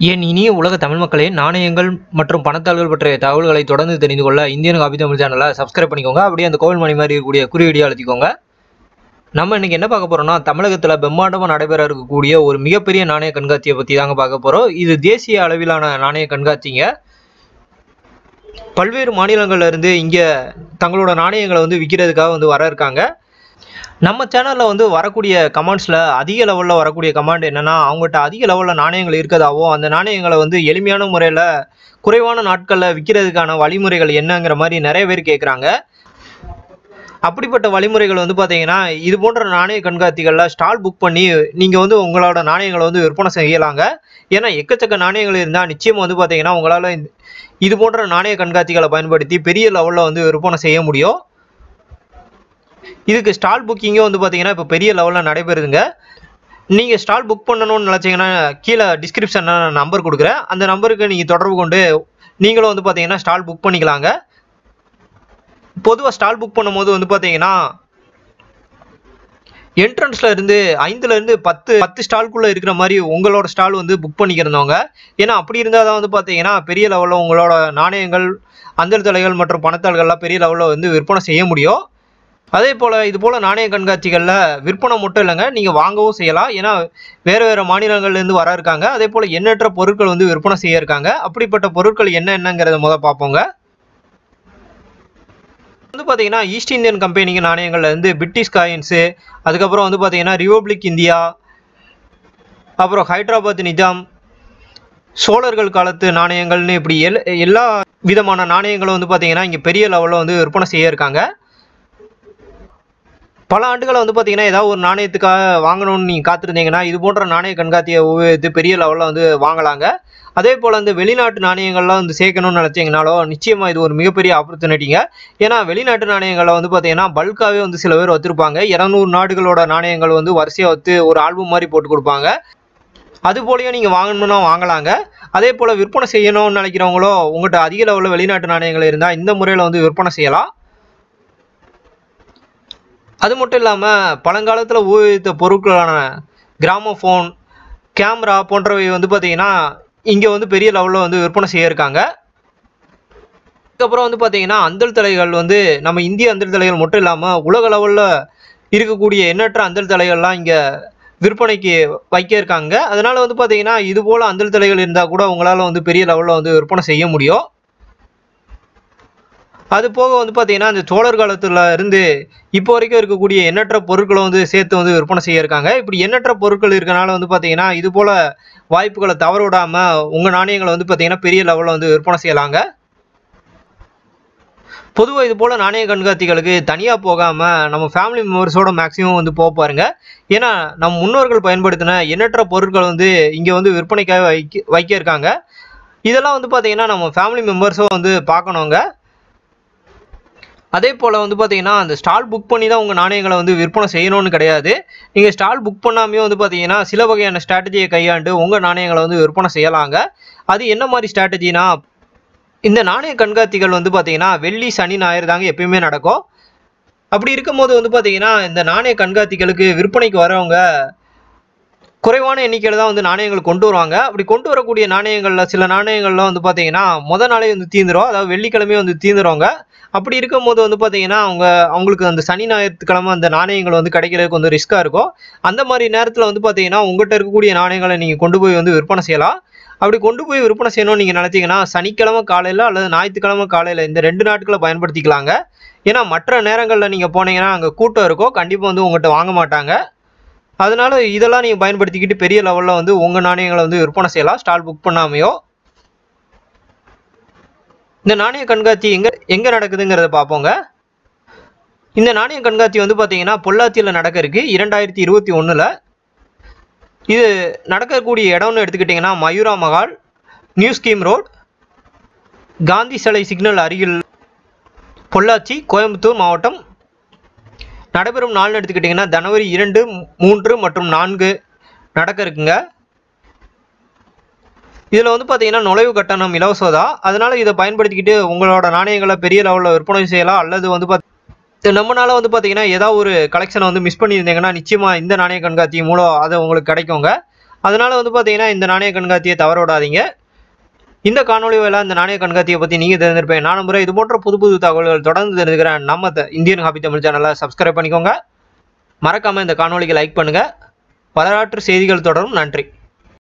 என் இனிய உலக தமிழ் மக்களே நாணயங்கள் மற்றும் பணத்தாள்கள் பற்றிய தகவல்களை தொடர்ந்து தெரிந்து கொள்ள இந்தியன் காபி தமிழ் சேனலை சப்ஸ்கிரைப் பண்ணிக்கோங்க அப்படியே அந்த கோவில் மணி மாதிரி இருக்கக்கூடிய குறியீடியை அழுத்திக்கோங்க நம்ம இன்னைக்கு என்ன பார்க்க போறோம்னா தமிழகத்தில் பிரம்மாண்டமாக நடைபெற இருக்கக்கூடிய ஒரு மிகப்பெரிய நாணய கண்காட்சியை பற்றி தாங்க பார்க்க போகிறோம் இது தேசிய அளவிலான நாணய கண்காட்சிங்க பல்வேறு மாநிலங்கள்ல இருந்து இங்கே தங்களோட நாணயங்களை வந்து விற்கிறதுக்காக வந்து வர இருக்காங்க நம்ம சேனலில் வந்து வரக்கூடிய கமெண்ட்ஸில் அதிக லெவலில் வரக்கூடிய கமெண்ட் என்னென்னா அவங்ககிட்ட அதிக லெவலில் நாணயங்கள் இருக்கதாவோ அந்த நாணயங்களை வந்து எளிமையான முறையில் குறைவான நாட்களில் விற்கிறதுக்கான வழிமுறைகள் என்னங்கிற மாதிரி நிறைய பேர் கேட்குறாங்க அப்படிப்பட்ட வழிமுறைகள் வந்து பார்த்தீங்கன்னா இது போன்ற நாணய கண்காட்சிகளில் ஸ்டால் புக் பண்ணி நீங்கள் வந்து உங்களோட நாணயங்களை வந்து விற்பனை செய்யலாங்க ஏன்னா எக்கச்சக்க நாணயங்கள் இருந்தால் நிச்சயம் வந்து பார்த்தீங்கன்னா உங்களால் இது போன்ற நாணய கண்காட்சிகளை பயன்படுத்தி பெரிய லெவலில் வந்து விற்பனை செய்ய முடியும் இதுக்கு ஸ்டால் புக்கிங்கே வந்து பார்த்தீங்கன்னா இப்போ பெரிய லெவலில் நடைபெறுதுங்க நீங்கள் ஸ்டால் புக் பண்ணணும்னு நினச்சிங்கன்னா கீழே டிஸ்கிரிப்ஷனில் நான் நம்பர் கொடுக்குறேன் அந்த நம்பருக்கு நீங்கள் தொடர்பு கொண்டு நீங்களும் வந்து பார்த்தீங்கன்னா ஸ்டால் புக் பண்ணிக்கலாங்க பொதுவாக ஸ்டால் புக் பண்ணும்போது வந்து பார்த்தீங்கன்னா என்ட்ரன்ஸ்ல இருந்து ஐந்துல இருந்து பத்து பத்து ஸ்டால்குள்ள இருக்கிற மாதிரி உங்களோட ஸ்டால் வந்து புக் பண்ணிக்கிறவங்க ஏன்னா அப்படி இருந்தால் தான் வந்து பார்த்தீங்கன்னா பெரிய லெவலில் உங்களோட நாணயங்கள் அந்தல் தலைகள் மற்றும் பணத்தாள்கள்லாம் பெரிய லெவலில் வந்து விற்பனை செய்ய முடியும் அதே போல் இது போல் நாணய கண்காட்சிகளில் விற்பனை மட்டும் இல்லைங்க நீங்கள் வாங்கவும் செய்யலாம் ஏன்னா வேறு வேறு மாநிலங்கள்லேருந்து வர இருக்காங்க அதே போல் எண்ணற்ற பொருட்கள் வந்து விற்பனை செய்ய இருக்காங்க அப்படிப்பட்ட பொருட்கள் என்ன என்னங்கிறத முதல் பார்ப்போங்க வந்து பார்த்தீங்கன்னா ஈஸ்ட் இந்தியன் கம்பெனிங்க நாணயங்கள்ல இருந்து பிரிட்டிஷ் காயின்ஸு அதுக்கப்புறம் வந்து பார்த்தீங்கன்னா ரிபப்ளிக் இந்தியா அப்புறம் ஹைதராபாத் நிஜாம் சோழர்கள் காலத்து நாணயங்கள்னு இப்படி எல் எல்லா விதமான நாணயங்களும் வந்து பார்த்தீங்கன்னா இங்கே பெரிய லெவலில் வந்து விற்பனை செய்ய இருக்காங்க பல ஆண்டுகளை வந்து பார்த்தீங்கன்னா ஏதாவது ஒரு நாணயத்துக்காக வாங்கணும்னு நீங்கள் காத்திருந்தீங்கன்னா இது போன்ற நாணய கண்காட்சியை உபயோகித்து பெரிய லெவலில் வந்து வாங்கலாங்க அதே போல் இந்த வெளிநாட்டு நாணயங்கள்லாம் வந்து சேர்க்கணும்னு நினச்சிங்கனாலோ நிச்சயமாக இது ஒரு மிகப்பெரிய ஆப்பர்ச்சுனிட்டிங்க ஏன்னா வெளிநாட்டு நாணயங்களை வந்து பார்த்தீங்கன்னா பல்காகவே வந்து சில பேர் வச்சுருப்பாங்க இரநூறு நாடுகளோட நாணயங்கள் வந்து வரிசையாக வச்சு ஒரு ஆல்பம் மாதிரி போட்டு கொடுப்பாங்க அது போலயும் நீங்கள் வாங்கணும்னா வாங்கலாங்க அதே போல் விற்பனை செய்யணும்னு நினைக்கிறவங்களோ உங்கள்கிட்ட அதிக லெவலில் வெளிநாட்டு நாணயங்கள் இருந்தால் இந்த முறையில் வந்து விற்பனை செய்யலாம் அது மட்டும் இல்லாமல் பழங்காலத்தில் உபயோகித்த பொருட்களான கிராமோஃபோன் கேமரா போன்றவை வந்து பார்த்தீங்கன்னா இங்கே வந்து பெரிய லெவலில் வந்து விற்பனை செய்ய இருக்காங்க அதுக்கப்புறம் வந்து பார்த்தீங்கன்னா அந்தல் தலைகள் வந்து நம்ம இந்திய அந்தல் தலைகள் மட்டும் இல்லாமல் உலக லெவலில் இருக்கக்கூடிய எண்ணற்ற அந்தல் தலைகள்லாம் இங்கே விற்பனைக்கு வைக்க இருக்காங்க அதனால் வந்து பார்த்தீங்கன்னா இது போல் அந்தல் தலைகள் இருந்தால் கூட உங்களால் வந்து பெரிய லெவலில் வந்து விற்பனை செய்ய முடியும் அது போக வந்து பார்த்தீங்கன்னா இந்த சோழர் காலத்தில் இருந்து இப்போ வரைக்கும் இருக்கக்கூடிய எண்ணற்ற பொருட்களை வந்து சேர்த்து வந்து விற்பனை செய்ய இருக்காங்க இப்படி எண்ணற்ற பொருட்கள் இருக்கனால வந்து பார்த்தீங்கன்னா இது போல் வாய்ப்புகளை தவற விடாமல் உங்கள் நாணயங்களை வந்து பார்த்தீங்கன்னா பெரிய லெவலில் வந்து விற்பனை செய்யலாங்க பொதுவாக இது போல் நாணய கண்காட்சிகளுக்கு தனியாக போகாமல் நம்ம ஃபேமிலி மெம்பர்ஸோட மேக்ஸிமம் வந்து போக பாருங்க ஏன்னா நம்ம முன்னோர்கள் பயன்படுத்தின எண்ணற்ற பொருட்கள் வந்து இங்கே வந்து விற்பனைக்காக வைக்க வைக்க இருக்காங்க இதெல்லாம் வந்து பார்த்தீங்கன்னா நம்ம ஃபேமிலி மெம்பர்ஸும் வந்து பார்க்கணுங்க அதே போல் வந்து பார்த்தீங்கன்னா அந்த ஸ்டால் புக் பண்ணி தான் உங்கள் நாணயங்களை வந்து விற்பனை செய்யணும்னு கிடையாது நீங்கள் ஸ்டால் புக் பண்ணாமையே வந்து பார்த்தீங்கன்னா சில வகையான ஸ்ட்ராட்டஜியை கையாண்டு உங்கள் நாணயங்களை வந்து விற்பனை செய்யலாங்க அது என்ன மாதிரி ஸ்ட்ராட்டஜினா இந்த நாணய கண்காட்சிகள் வந்து பார்த்தீங்கன்னா வெள்ளி சனி ஞாயிறு தாங்க எப்பயுமே நடக்கும் அப்படி இருக்கும்போது வந்து பார்த்தீங்கன்னா இந்த நாணய கண்காட்சிகளுக்கு விற்பனைக்கு வரவங்க குறைவான எண்ணிக்கையில் தான் வந்து நாணயங்கள் கொண்டு வருவாங்க அப்படி கொண்டு வரக்கூடிய நாணயங்களில் சில நாணயங்கள்லாம் வந்து பார்த்தீங்கன்னா முத நாளே வந்து தீந்துரும் அதாவது வெள்ளிக்கிழமையே வந்து தீந்துருவாங்க அப்படி இருக்கும்போது வந்து பார்த்தீங்கன்னா அவங்க அவங்களுக்கு அந்த சனி ஞாயிற்றுக்கிழமை அந்த நாணயங்கள் வந்து கிடைக்கிறதுக்கு வந்து ரிஸ்க்காக இருக்கும் அந்த மாதிரி நேரத்தில் வந்து பார்த்தீங்கன்னா உங்கள்கிட்ட இருக்கக்கூடிய நாணயங்களை நீங்கள் கொண்டு போய் வந்து விற்பனை செய்யலாம் அப்படி கொண்டு போய் விற்பனை செய்யணும்னு நீங்கள் நினச்சிங்கன்னா சனிக்கிழமை காலையில் அல்லது ஞாயிற்றுக்கிழமை காலையில் இந்த ரெண்டு நாட்களை பயன்படுத்திக்கலாங்க ஏன்னா மற்ற நேரங்களில் நீங்கள் போனீங்கன்னா அங்கே கூட்டம் இருக்கும் கண்டிப்பாக வந்து உங்கள்கிட்ட வாங்க மாட்டாங்க அதனால இதெல்லாம் நீங்கள் பயன்படுத்திக்கிட்டு பெரிய லெவலில் வந்து உங்கள் நாணயங்களை வந்து விற்பனை செய்யலாம் ஸ்டால் புக் பண்ணாமையோ இந்த நாணய கண்காட்சி எங்கே எங்கே நடக்குதுங்கிறத பார்ப்போங்க இந்த நாணய கண்காட்சி வந்து பார்த்தீங்கன்னா பொள்ளாச்சியில் நடக்க இருக்கு இரண்டாயிரத்தி இருபத்தி ஒன்றில் இது நடக்கக்கூடிய இடம்னு எடுத்துக்கிட்டிங்கன்னா Mayura Mahal new scheme road Gandhi சிலை சிக்னல் அருகில் பொள்ளாச்சி கோயம்புத்தூர் மாவட்டம் நடைபெறும் நாள்னு எடுத்துக்கிட்டிங்கன்னா ஜனவரி இரண்டு மூன்று மற்றும் நான்கு நடக்க இருக்குங்க இதில் வந்து பார்த்தீங்கன்னா நுழைவு கட்டணம் இலவசம் தான் அதனால் இதை பயன்படுத்திக்கிட்டு உங்களோட நாணயங்களை பெரிய லெவலில் விற்பனை செய்யலாம் அல்லது வந்து பார்த்து நம்மனால வந்து பார்த்தீங்கன்னா ஏதாவது ஒரு கலெக்ஷனை வந்து மிஸ் பண்ணியிருந்தீங்கன்னா நிச்சயமாக இந்த நாணய கண்காட்சி மூலம் அது உங்களுக்கு கிடைக்குங்க அதனால வந்து பார்த்தீங்கன்னா இந்த நாணய கண்காட்சியை தவற விடாதீங்க இந்த காணொலி வேலை இந்த நாணய கண்காட்சியை பற்றி நீங்கள் தெரிஞ்சிருப்பேன் நான் நம்புறேன் இது போன்ற புது புது தகவல்கள் தொடர்ந்து தெரிஞ்சுக்கிறேன் நம்ம த- இந்தியன் ஹாபி தமிழ் சேனலை சப்ஸ்கிரைப் பண்ணிக்கோங்க மறக்காமல் இந்த காணொலிக்கு லைக் பண்ணுங்கள் வரலாற்று செய்திகள் தொடரும் நன்றி